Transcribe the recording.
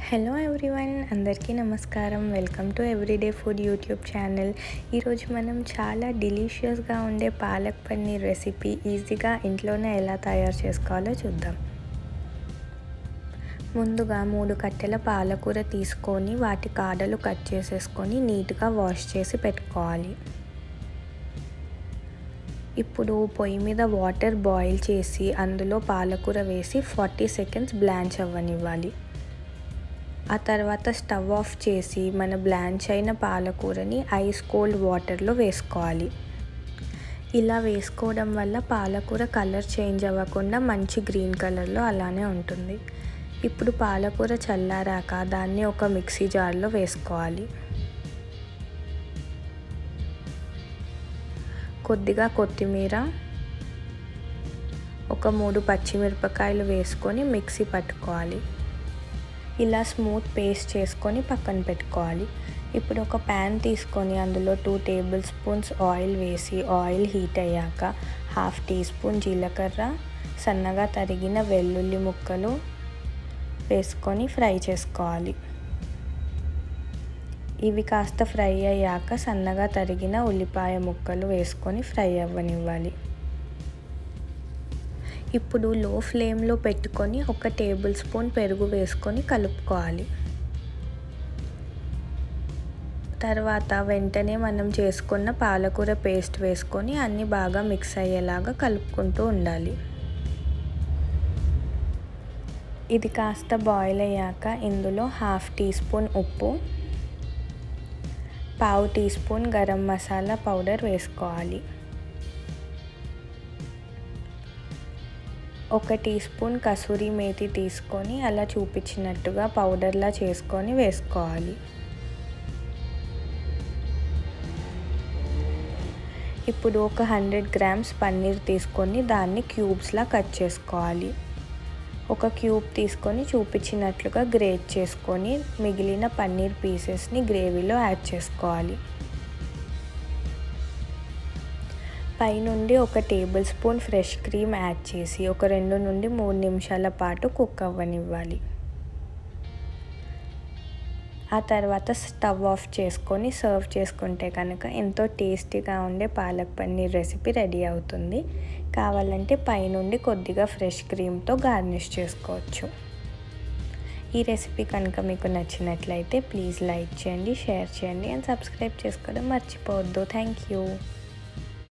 hello everyone అందరికీ నమస్కారం welcome to everyday food YouTube channel ఈరోజు మనం చాలా డిలీషియస్గా ఉండే పాలక్ పన్నీర్ రెసిపీ ఈజీగా ఇంట్లోనే ఎలా తయారు చేసుకోవాలో చూద్దాం ముందుగా మూడు కట్టెల పాలకూర తీసుకొని వాటి కాడలు కట్ చేసేసుకొని నీట్గా వాష్ చేసి పెట్టుకోవాలి ఇప్పుడు పొయ్యి మీద వాటర్ బాయిల్ చేసి అందులో పాలకూర వేసి ఫార్టీ సెకండ్స్ బ్లాంచ్ అవ్వనివ్వాలి ఆ తర్వాత స్టవ్ ఆఫ్ చేసి మన బ్లాంచ్ అయిన పాలకూరని ఐస్ కోల్డ్ వాటర్లో వేసుకోవాలి ఇలా వేసుకోవడం వల్ల పాలకూర కలర్ చేంజ్ అవ్వకుండా మంచి గ్రీన్ కలర్లో అలానే ఉంటుంది ఇప్పుడు పాలకూర చల్లారాక దాన్ని ఒక మిక్సీ జార్లో వేసుకోవాలి కొద్దిగా కొత్తిమీర ఒక మూడు పచ్చిమిరపకాయలు వేసుకొని మిక్సీ పట్టుకోవాలి ఇలా స్మూత్ పేస్ట్ చేసుకొని పక్కన పెట్టుకోవాలి ఇప్పుడు ఒక ప్యాన్ తీసుకొని అందులో టూ టేబుల్ స్పూన్స్ ఆయిల్ వేసి ఆయిల్ హీట్ అయ్యాక హాఫ్ టీ స్పూన్ జీలకర్ర సన్నగా తరిగిన వెల్లుల్లి ముక్కలు వేసుకొని ఫ్రై చేసుకోవాలి ఇవి కాస్త ఫ్రై అయ్యాక సన్నగా తరిగిన ఉల్లిపాయ ముక్కలు వేసుకొని ఫ్రై అవ్వనివ్వాలి ఇప్పుడు లో ఫ్లేమ్లో పెట్టుకొని ఒక టేబుల్ స్పూన్ పెరుగు వేసుకొని కలుపుకోవాలి తర్వాత వెంటనే మనం చేసుకున్న పాలకూర పేస్ట్ వేసుకొని అన్నీ బాగా మిక్స్ అయ్యేలాగా కలుపుకుంటూ ఉండాలి ఇది కాస్త బాయిల్ అయ్యాక ఇందులో హాఫ్ టీ స్పూన్ ఉప్పు పావు teaspoon garam masala powder వేసుకోవాలి ఒక టీ స్పూన్ కసూరి మేతి తీసుకొని అలా చూపించినట్టుగా పౌడర్లా చేసుకొని వేసుకోవాలి ఇప్పుడు ఒక హండ్రెడ్ గ్రామ్స్ పన్నీర్ తీసుకొని దాన్ని క్యూబ్స్లా కట్ చేసుకోవాలి ఒక క్యూబ్ తీసుకొని చూపించినట్లుగా గ్రేట్ చేసుకొని మిగిలిన పన్నీర్ పీసెస్ని గ్రేవీలో యాడ్ చేసుకోవాలి పైనుండి ఒక tablespoon fresh cream add చేసి ఒక రెండు నుండి మూడు నిమిషాల పాటు కుక్ అవ్వనివ్వాలి ఆ తర్వాత స్టవ్ ఆఫ్ చేసుకొని సర్వ్ చేసుకుంటే కనుక ఎంతో టేస్టీగా ఉండే పాలక్ పన్నీర్ రెసిపీ రెడీ అవుతుంది కావాలంటే పైనుండి కొద్దిగా ఫ్రెష్ క్రీమ్తో గార్నిష్ చేసుకోవచ్చు ఈ రెసిపీ కనుక మీకు నచ్చినట్లయితే ప్లీజ్ లైక్ చేయండి షేర్ చేయండి అండ్ సబ్స్క్రైబ్ చేసుకోవడం మర్చిపోవద్దు థ్యాంక్ యూ